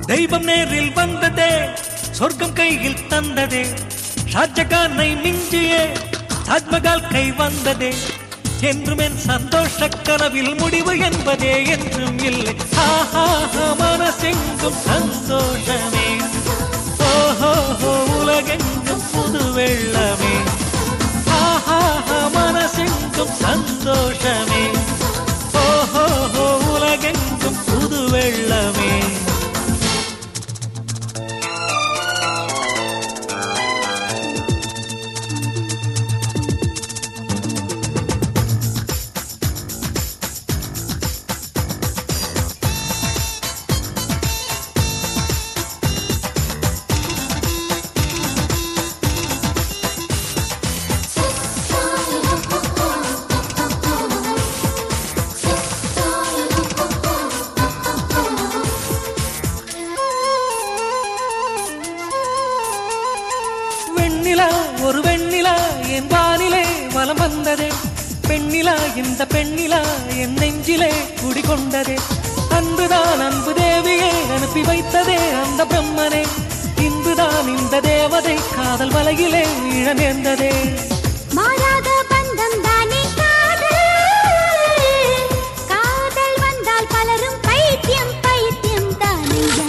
தெய்வம் நேரில் வந்ததே சொர்க்கம் கையில் தந்ததே ஷாஜகானை மிஞ்சியே தாஜ்மஹால் கை வந்ததே என்றும் என் சந்தோஷ கனவில் முடிவு என்பதே என்றும் இல்லை ஆஹா மனசெங்கும் சந்தோஷமே ஓஹோ உலகெங்கும் புது வெள்ளமே ஆஹா மனசெங்கும் சந்தோஷமே ஓஹோ உலகெங்கும் புது வெள்ளமே வெண்ணிலா ஒரு வெண்ணிலா என் வானிலே வலம் வந்ததே பெண்ணிலா இந்த பெண்ணிலா என் நெஞ்சிலே குடிகொண்டதே அன்புதான் அன்பு தேவியே அனுப்பி வைத்ததே அந்த பிரம்மனே இன்புதான் இந்த தேவதை காதல் வலையிலே வீழ நேர்ந்ததே மாறாத பந்தம் தானே காதல் காதல் வந்தால் பலரும் பைத்தியம் பைத்தியம் தானையா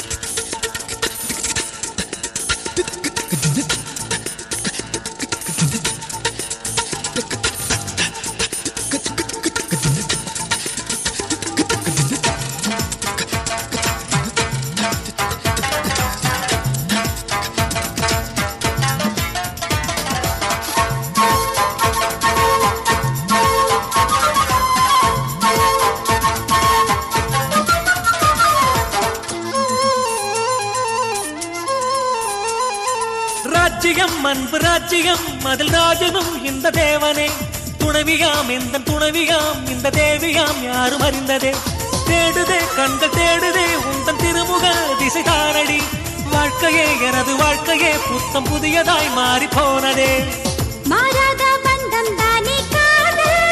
ராஜ்யம் அன்பு ராஜ்யம் அதில் ராஜனும் இந்த தேவனே துணவியாம் இந்த துணவியாம் இந்த தேவியாம் யாரும் அறிந்ததே தேடுதே கண்கள் தேடுதே உந்தன் திருமுக திசை தானடி வாழ்க்கையே எனது வாழ்க்கையே புத்தம் புதியதாய் மாறி போனதே மாறாத பந்தம் தானே காதல்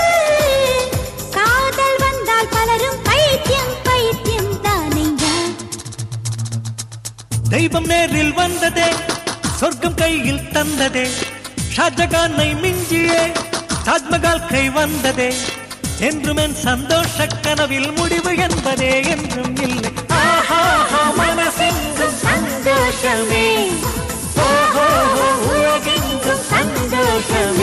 காதல் வந்தால் பலரும் பைத்தியம் பைத்தியம் தானையா தெய்வம் நேரில் வந்ததே சொர்க்கம் கையில் தந்ததே ஷாஜகானை மிஞ்சியே தாஜ்மஹால் கை வந்ததே என்றும் என் சந்தோஷ கனவில் முடிவு என்பதே என்றும் இல்லை ஆஹா மனசெங்கும் சந்தோஷமே ஓஹோ உலகெங்கும் சந்தோஷமே